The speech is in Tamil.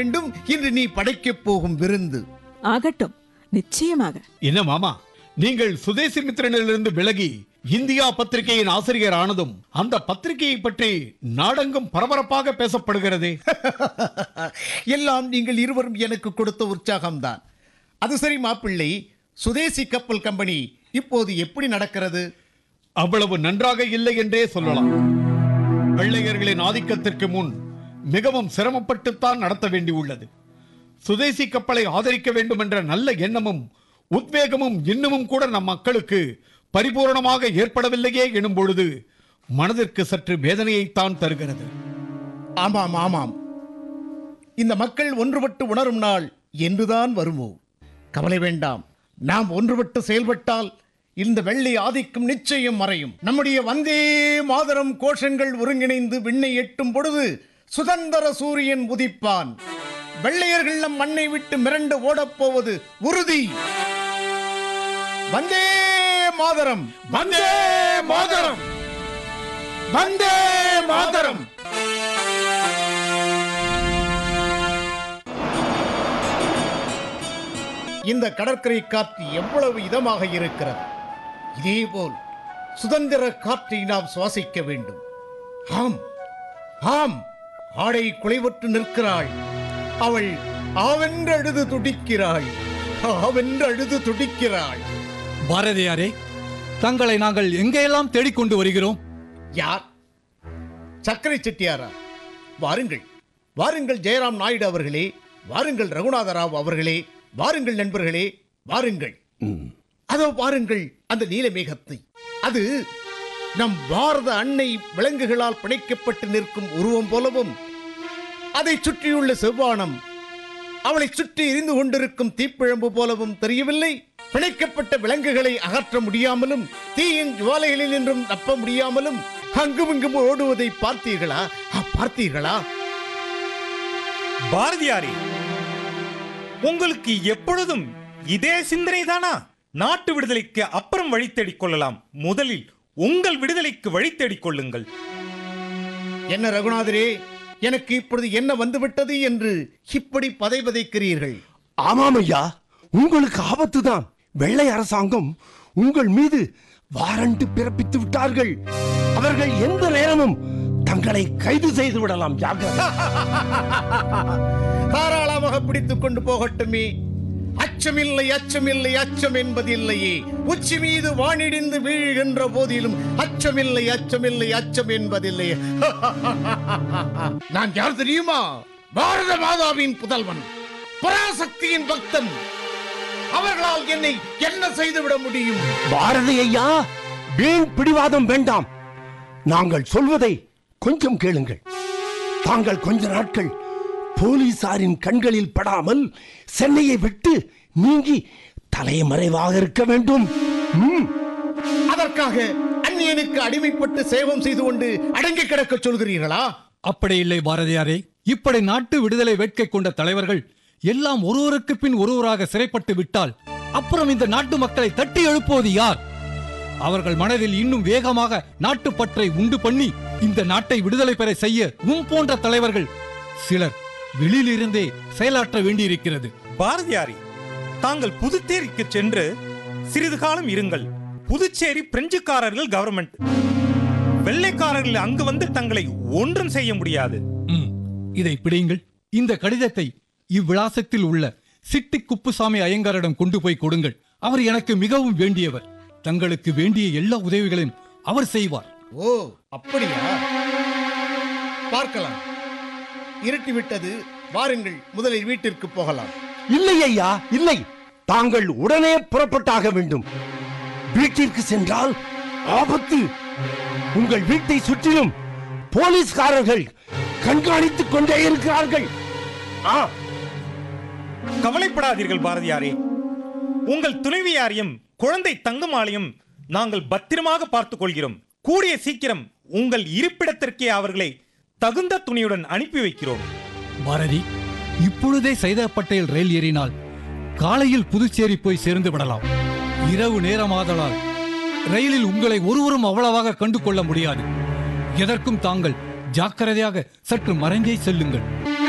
வேண்டும் இன்று நீ படைக்கப் போகும் விருந்து ஆகட்டும் நிச்சயமாக என்ன மாமா நீங்கள் சுதேசி மித்திரனிலிருந்து விலகி இந்தியா பத்திரிகையின் ஆசிரியர் ஆனதும் அந்த பத்திரிகையை பற்றி நாடெங்கும் பரபரப்பாக பேசப்படுகிறதே எல்லாம் நீங்கள் இருவரும் எனக்கு கொடுத்த உற்சாகம்தான் அது சரி மாப்பிள்ளை சுதேசி கப்பல் கம்பெனி இப்போது எப்படி நடக்கிறது அவ்வளவு நன்றாக இல்லை என்றே சொல்லலாம் வெள்ளையர்களின் ஆதிக்கத்திற்கு முன் மிகவும் சிரமப்பட்டுத்தான் நடத்த வேண்டியுள்ளது சுதேசி கப்பலை ஆதரிக்க வேண்டும் என்ற நல்ல எண்ணமும் உத்வேகமும் இன்னமும் கூட நம் மக்களுக்கு பரிபூரணமாக ஏற்படவில்லையே எனும் பொழுது மனதிற்கு சற்று வேதனையைத்தான் தருகிறது ஆமாம் ஆமாம் இந்த மக்கள் ஒன்றுபட்டு உணரும் நாள் என்றுதான் வருமோ கவலை வேண்டாம் நாம் ஒன்றுபட்டு செயல்பட்டால் இந்த வெள்ளை ஆதிக்கம் நிச்சயம் மறையும் நம்முடைய வந்தே மாதரம் கோஷங்கள் ஒருங்கிணைந்து விண்ணை எட்டும் பொழுது சுதந்திர சூரியன் உதிப்பான் வெள்ளையர்கள் நம் மண்ணை விட்டு மிரண்டு ஓடப்போவது உறுதி வந்தே மாதரம் வந்தே மாதரம் வந்தே மாதரம் இந்த கடற்கரை காற்று எவ்வளவு இதமாக இருக்கிறது இதேபோல் சுதந்திர காற்றை நாம் சுவாசிக்க வேண்டும் ஆம் ஆம் ஆடை குலைவற்று நிற்கிறாள் அவள் ஆவென்று அழுது துடிக்கிறாள் ஆவென்று அழுது துடிக்கிறாள் பாரதியாரே தங்களை நாங்கள் எங்கெல்லாம் தேடிக்கொண்டு வருகிறோம் யார் சர்க்கரை செட்டியாரா வாருங்கள் வாருங்கள் ஜெயராம் நாயுடு அவர்களே வாருங்கள் ரகுநாத ராவ் அவர்களே வாருங்கள் நண்பர்களே வாருங்கள் அதோ பாருங்கள் அந்த நீலமேகத்தை அது நம் பாரத அன்னை விலங்குகளால் பிணைக்கப்பட்டு நிற்கும் உருவம் போலவும் அதை சுற்றியுள்ள செவ்வானம் அவளை சுற்றி எரிந்து கொண்டிருக்கும் தீப்பிழம்பு போலவும் தெரியவில்லை பிணைக்கப்பட்ட விலங்குகளை அகற்ற முடியாமலும் தீயின் ஜுவாலைகளில் நின்றும் தப்ப முடியாமலும் அங்கும் இங்கும் ஓடுவதை பார்த்தீர்களா ஆ, பார்த்தீர்களா பாரதியாரே உங்களுக்கு எப்பொழுதும் இதே சிந்தனை தானா நாட்டு விடுதலைக்கு அப்புறம் வழி தேடிக் கொள்ளலாம் முதலில் உங்கள் விடுதலைக்கு வழி தேடிக் கொள்ளுங்கள் என்ன ரகுநாதரே எனக்கு இப்பொழுது என்ன வந்துவிட்டது என்று இப்படி பதை பதைக்கிறீர்கள் ஆமாம் ஐயா உங்களுக்கு ஆபத்துதான் வெள்ளை அரசாங்கம் உங்கள் மீது வாரண்ட் பிறப்பித்து விட்டார்கள் அவர்கள் எந்த நேரமும் தங்களை கைது செய்து விடலாம் ஜாக்கிரதை தாராளமாக பிடித்துக் கொண்டு போகட்டுமே அச்சமில்லை அச்சமில்லை அச்சம் என்பதில்லையே உச்சி மீது வானிடிந்து வீழ்கின்ற போதிலும் அச்சமில்லை அச்சமில்லை அச்சம் என்பதில்லையே நான் யார் தெரியுமா பாரத மாதாவின் புதல்வன் பராசக்தியின் பக்தன் அவர்களால் என்னை என்ன செய்துவிட முடியும் பாரதி ஐயா வீண் பிடிவாதம் வேண்டாம் நாங்கள் சொல்வதை கொஞ்சம் கேளுங்கள் தாங்கள் கொஞ்ச நாட்கள் போலீசாரின் கண்களில் படாமல் சென்னையை விட்டு நீங்கி தலைமறைவாக இருக்க வேண்டும் ம், அதற்காக அந்நியனுக்கு அடிமைப்பட்டு சேவம் செய்து கொண்டு அடங்கி கிடக்க சொல்கிறீர்களா அப்படி இல்லை பாரதியாரே இப்படி நாட்டு விடுதலை வேட்கை கொண்ட தலைவர்கள் எல்லாம் ஒருவருக்கு பின் ஒருவராக சிறைப்பட்டு விட்டால் அப்புறம் இந்த நாட்டு மக்களை தட்டி எழுப்புவது யார் அவர்கள் மனதில் இன்னும் வேகமாக நாட்டுப்பற்றை உண்டு பண்ணி இந்த நாட்டை விடுதலை பெற செய்ய உம் போன்ற தலைவர்கள் சிலர் வெளியிலிருந்தே செயலாற்ற வேண்டியிருக்கிறது பாரதியாரே தாங்கள் புதுச்சேரிக்கு சென்று சிறிது காலம் இருங்கள் புதுச்சேரி பிரெஞ்சுக்காரர்கள் கவர்மெண்ட் வெள்ளைக்காரர்கள் அங்கு வந்து தங்களை ஒன்றும் செய்ய முடியாது ம், இதை பிடியுங்கள் இந்த கடிதத்தை இவ்விலாசத்தில் உள்ள சிட்டி குப்புசாமி ஐயங்காரிடம் கொண்டு போய் கொடுங்கள் அவர் எனக்கு மிகவும் வேண்டியவர் தங்களுக்கு வேண்டிய எல்லா உதவிகளையும் அவர் செய்வார் ஓ அப்படியா பார்க்கலாம் இருட்டி விட்டது வாருங்கள் முதலில் வீட்டிற்கு போகலாம் இல்லை ஐயா இல்லை தாங்கள் உடனே புறப்பட்டாக வேண்டும் வீட்டிற்கு சென்றால் ஆபத்து உங்கள் வீட்டை சுற்றிலும் போலீஸ்காரர்கள் கண்காணித்துக் கொண்டே இருக்கிறார்கள் ஆ கவலைப்படாதீர்கள் பாரதியாரே உங்கள் துணைவியாரையும் குழந்தை தங்கமாலையும் நாங்கள் பத்திரமாக பார்த்துக் கொள்கிறோம் கூடிய சீக்கிரம் உங்கள் இருப்பிடத்திற்கே அவர்களை தகுந்த துணியுடன் அனுப்பி வைக்கிறோம் பாரதி இப்பொழுதே சைதாப்பட்டையில் ரயில் ஏறினால் காலையில் புதுச்சேரி போய் சேர்ந்து விடலாம் இரவு நேரமாதலால் ரயிலில் உங்களை ஒருவரும் அவ்வளவாக கண்டு கொள்ள முடியாது எதற்கும் தாங்கள் ஜாக்கிரதையாக சற்று மறைஞ்சே செல்லுங்கள்